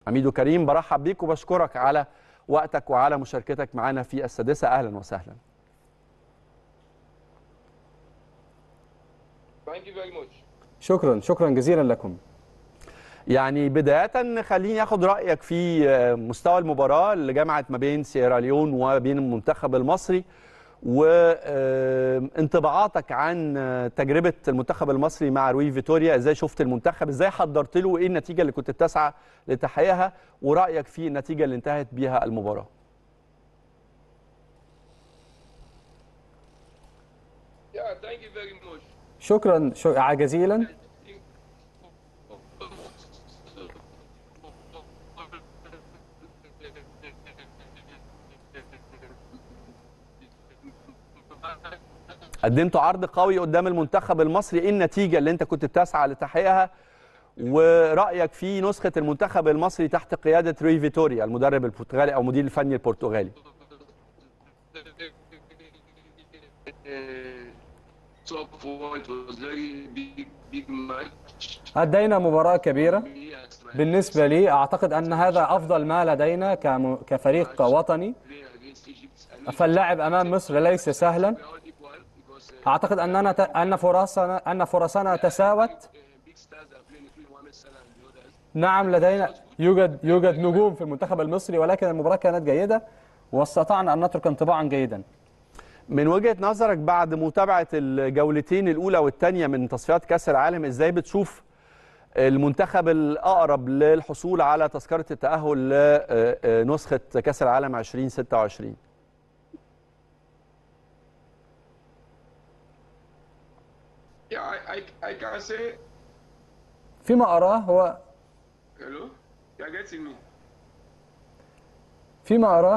عميدو كريم برحب بيك وبشكرك على وقتك وعلى مشاركتك معنا في السادسه اهلا وسهلا Thank you very much. شكرا شكرا جزيلا لكم يعني بداية خليني اخد رأيك في مستوى المباراة اللي جمعت ما بين سيراليون وبين المنتخب المصري وانطباعاتك عن تجربة المنتخب المصري مع روي فيتوريا ازاي شفت المنتخب ازاي حضرت له ايه النتيجة اللي كنت بتسعى لتحقيقها ورأيك في النتيجة اللي انتهت بيها المباراة Yeah, thank you very much. شكرا شكرا جزيلا قدمتوا عرض قوي قدام المنتخب المصري ايه النتيجة اللي انت كنت بتسعى لتحقيقها ورأيك في نسخة المنتخب المصري تحت قيادة روي فيتوريا المدرب البرتغالي او مدير الفني البرتغالي Top four, it was very big, big match. أدينا مباراة كبيرة Me as my بالنسبة لي أعتقد أن هذا أفضل ما لدينا كم- كفريق وطني play against Egypt. I know فاللعب أمام مصر ليس سهلا we are all equal because uh, أعتقد أننا ت- أن فرصنا أن فرصنا تساوت uh, big stars are playing, including Mohamed Salah and the others. نعم لدينا يوجد يوجد نجوم في المنتخب المصري ولكن المباراة كانت جيدة واستطعنا أن نترك انطباعا جيدا من وجهة نظرك بعد متابعة الجولتين الأولى والثانية من تصفيات كأس العالم إزاي بتشوف المنتخب الأقرب للحصول على تذكرة التأهل لنسخة كأس العالم 2026 Yeah, I, I, I can say, فيما أراه هو hello, you're getting me. فيما أراه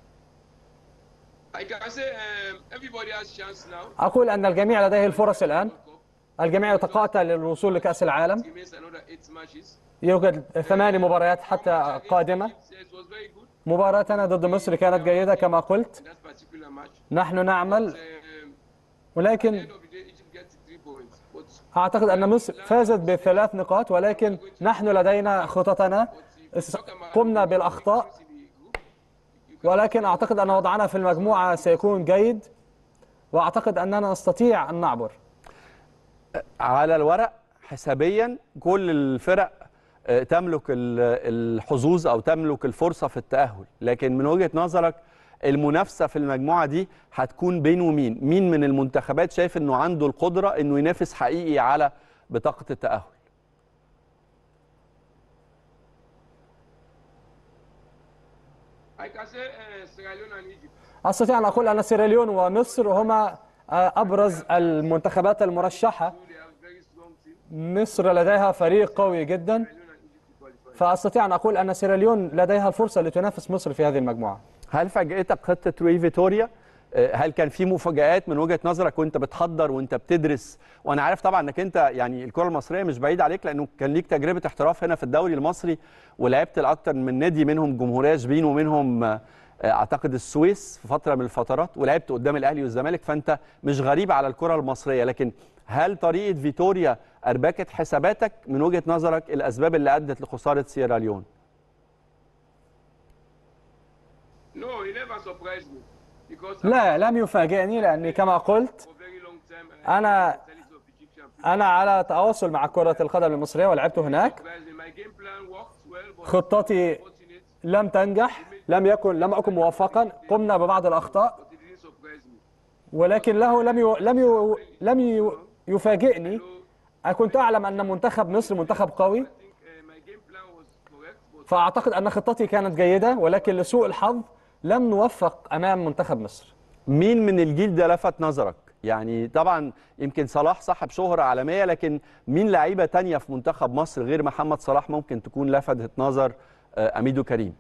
I can say um, everybody has chance now. أقول أن الجميع لديه الفرص الآن الجميع يتقاتل للوصول لكأس العالم Remains another eight matches. يوجد ثماني مباريات حتى قادمة Yes, it was very good مباراتنا ضد مصر كانت جيدة كما قلت in that particular match. نحن نعمل Um, at the ولكن end of the day, Egypt gets three points. But أعتقد أن مصر فازت بثلاث نقاط ولكن نحن لدينا خططنا اس- قمنا بالأخطاء ولكن أعتقد أن وضعنا في المجموعة سيكون جيد وأعتقد أننا نستطيع أن نعبر على الورق حسابيا كل الفرق آه، تملك ال- الحظوظ أو تملك الفرصة في التأهل لكن من وجهة نظرك المنافسة في المجموعة دي هتكون بين ومين مين من المنتخبات شايف أنه عنده القدرة أنه ينافس حقيقي على بطاقة التأهل I can say uh, Sierra Leone and Egypt. أستطيع أن أقول أن سيراليون ومصر هما آه، أبرز المنتخبات المرشحة They have very strong team. مصر لديها فريق قوي جدا Sierra Leone and Egypt to qualify. فأستطيع أن أقول أن سيراليون لديها الفرصة لتنافس مصر في هذه المجموعة هل فاجأتك خطة روي فيتوريا؟ آه، هل كان في مفاجآت من وجهة نظرك وانت بتحضر وانت بتدرس وانا عارف طبعا انك انت يعني الكرة المصرية مش بعيد عليك لانه كان ليك تجربة احتراف هنا في الدوري المصري ولعبت لاكتر من نادي منهم جمهورية شبين ومنهم آه، اعتقد السويس في فترة من الفترات ولعبت قدام الاهلي والزمالك فانت مش غريب على الكرة المصرية لكن هل طريقة فيتوريا اربكت حساباتك من وجهة نظرك الاسباب اللي ادت لخسارة سيراليون؟ No, he never surprised me because لا لم يفاجئني لأني كما قلت for a very long time أنا- mentality of Egyptian people أنا على تواصل مع كرة القدم المصرية ولعبت هناك surprised me. My game plan worked well, but خطتي fortunate, لم تنجح لم يكن لم أكن موفقا قمنا ببعض الأخطاء but it didn't surprise me. ولكن له لم ي... لم ي... لم ي... يفاجئني أنا كنت أعلم أن منتخب مصر منتخب قوي I think uh, my game plan was correct, but فأعتقد أن خطتي كانت جيدة ولكن لسوء الحظ لم نوفق أمام منتخب مصر مين من الجيل ده لفت نظرك؟ يعني طبعا يمكن صلاح صاحب شهرة عالمية لكن مين لعيبة تانية في منتخب مصر غير محمد صلاح ممكن تكون لفتت نظر آه، أميدو كريم؟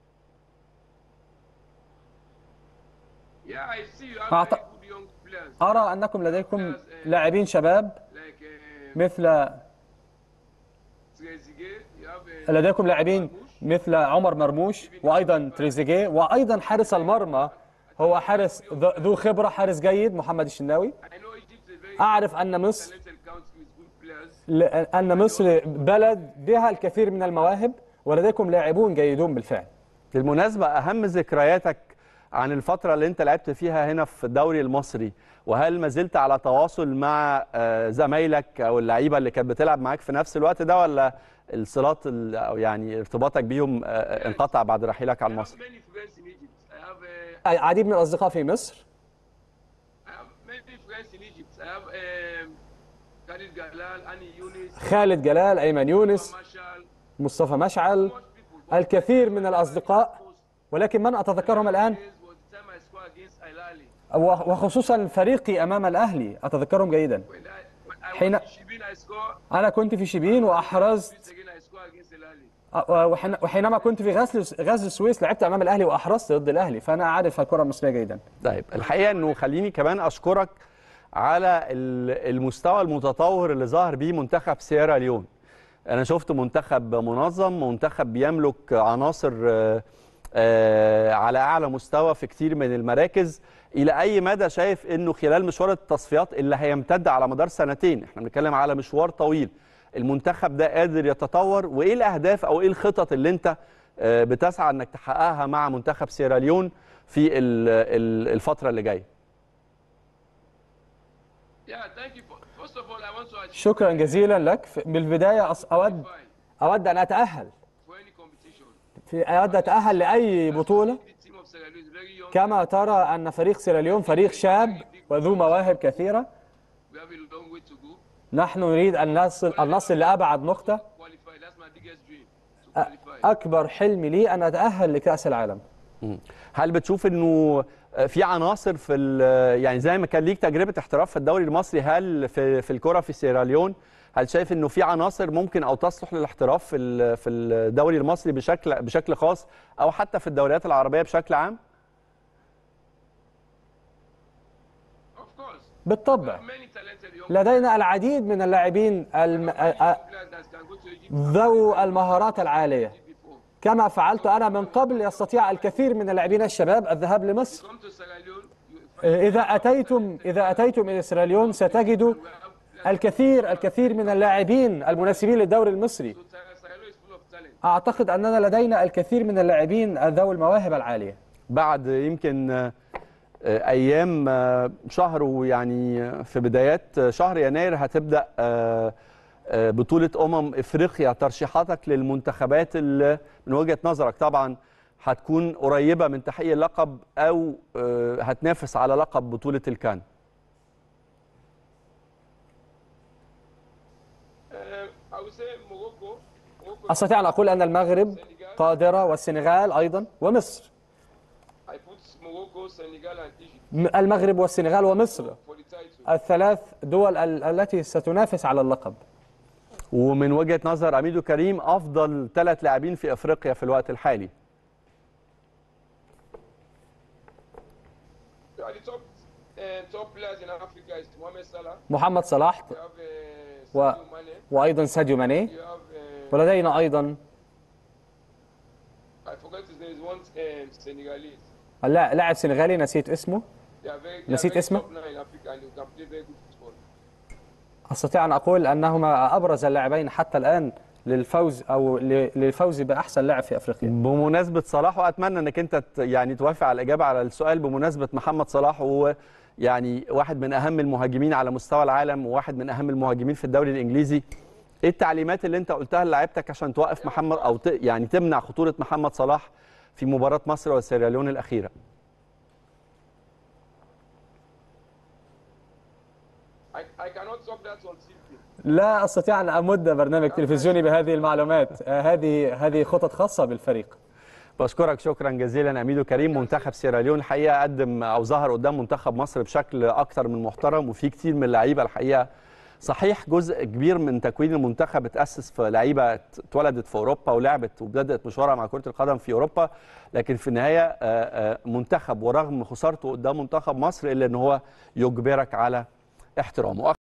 yeah, I see you have أعت- very good young players أرى أنكم لديكم لاعبين شباب like uh, مثل Trezeguet. You have uh, لديكم لاعبين مثل عمر مرموش وأيضا تريزيجيه وأيضا حارس المرمى هو حارس ذو ذو خبرة حارس جيد محمد الشناوي I know Egypt is a very أعرف أن مصر talented country with good players. ل- أن مصر بلد بها الكثير من المواهب ولديكم لاعبون جيدون بالفعل بالمناسبة أهم ذكرياتك عن الفترة اللي أنت لعبت فيها هنا في الدوري المصري وهل ما زلت على تواصل مع آه، زمايلك أو اللعيبة اللي كانت بتلعب معاك في نفس الوقت ده ولا الصلات ال- أو يعني ارتباطك بيهم آه، انقطع بعد رحيلك عن I have مصر؟ many friends in Egypt. I have uh, العديد من الأصدقاء في مصر I have many friends in Egypt. I have um, Khalid Galal, Ani Yunus, خالد جلال أيمن يونس Marshall, مصطفى مشعل much people. الكثير من الأصدقاء ولكن من أتذكرهم الآن This was the time I scored against Al Ahly. وخصوصا فريقي أمام الأهلي أتذكرهم جيدا When I, when I حين- was in Shibin, I scored. أنا كنت في شبين وأحرزت This again, I scored against Al Ahly. وحين- وحينما كنت في غزل غزل السويس لعبت أمام الأهلي وأحرزت ضد الأهلي فأنا أعرف الكرة المصرية جيدا طيب الحقيقه انه خليني كمان اشكرك على ال- المستوى المتطور اللي ظهر بيه منتخب سيارا ليون انا شفت منتخب منظم منتخب بيملك عناصر آه، آه، على اعلى مستوى في كتير من المراكز الى اي مدى شايف انه خلال مشوار التصفيات اللي هيمتد على مدار سنتين احنا بنتكلم على مشوار طويل المنتخب ده قادر يتطور وايه الاهداف او ايه الخطط اللي انت آه، بتسعى انك تحققها مع منتخب سيراليون في ال- ال- الفتره اللي جايه Yeah, thank you. For, first of all, I want to achieve شكرا جزيلا لك في- بالبداية أص- أود qualify أود أن أتأهل for any competition. في أود أتأهل لأي بطولة The team of Sierra Leone is very young. كما ترى أن فريق سيراليون فريق شاب وذو مواهب كثيرة We have a long way to go. نحن نريد أن نصل أن نصل لأبعد نقطة Qualify. That's my biggest dream. To أ- qualify. أكبر حلمي لي أن أتأهل لكأس العالم هل بتشوف انه في عناصر في ال- يعني زي ما كان ليك تجربه احتراف في الدوري المصري هل في في الكره في سيراليون هل شايف انه في عناصر ممكن او تصلح للاحتراف في ال- في الدوري المصري بشكل بشكل خاص او حتى في الدوريات العربيه بشكل عام؟ Of course. بالطبع Many talented young لدينا العديد من اللاعبين الم... أ- أ- players that can go to Egypt ذو المهارات العالية before. كما فعلت أنا من قبل يستطيع الكثير من اللاعبين الشباب الذهاب لمصر Come to Sierra Leone. You find إذا أتيتم إذا أتيتم إلى سيراليون ستجدوا الكثير الكثير من اللاعبين المناسبين للدوري المصري Sierra Sierra Leone is full of talent. أعتقد أننا لدينا الكثير من اللاعبين ذوي المواهب العالية بعد يمكن آه، آه، ايام آه، شهر ويعني آه، في بدايات آه، شهر يناير هتبدا آه، آه، بطوله امم افريقيا ترشيحاتك للمنتخبات اللي من وجهه نظرك طبعا هتكون قريبه من تحقيق اللقب او آه، هتنافس على لقب بطوله الكان Um, I would say Morocco. Morocco. أستطيع أن أقول أن المغرب قادرة والسنغال أيضا ومصر I put Morocco, Senegal, and Egypt م- المغرب والسنغال ومصر for the title. الثلاث دول ال- التي ستنافس على اللقب ومن وجهه نظر اميدو كريم افضل ثلاث لاعبين في افريقيا في الوقت الحالي Yeah, the top uh, top players in Africa is Mohamed Salah. محمد صلاح You have uh, و- Sadio Mane. وأيضا ساديو ماني You have uh, ولدينا أيضا I forgot his name. Is one um, Senegalese. اللا- لاعب سنغالي نسيت اسمه They are very, they are نسيت very اسمه؟ top now in Africa and they can play very good football. أستطيع أن أقول أنهما أبرز اللاعبين حتى الآن للفوز أو ل- للفوز بأحسن لاعب في أفريقيا بمناسبة صلاح وأتمنى أنك أنت ت- يعني توافق على الإجابة على السؤال بمناسبة محمد صلاح هو يعني واحد من أهم المهاجمين على مستوى العالم وواحد من أهم المهاجمين في الدوري الإنجليزي إيه التعليمات اللي أنت قلتها للاعيبتك عشان توقف محمد أو ت... يعني تمنع خطورة محمد صلاح في مباراة مصر وسيراليون الأخيرة I, I cannot talk that on TV. لا أستطيع أن أمد برنامج تلفزيوني بهذه المعلومات آه، هذه هذه خطط خاصة بالفريق بشكرك شكرا جزيلا أميدو كريم منتخب سيراليون الحقيقة قدم أو ظهر قدام منتخب مصر بشكل أكتر من محترم وفي كتير من اللعيبة الحقيقة صحيح جزء كبير من تكوين المنتخب اتأسس في لعيبة اتولدت في أوروبا ولعبت وبدأت مشوارها مع كرة القدم في أوروبا لكن في النهاية آه، آه، منتخب ورغم خسارته قدام منتخب مصر إلا أن هو يجبرك على احترامه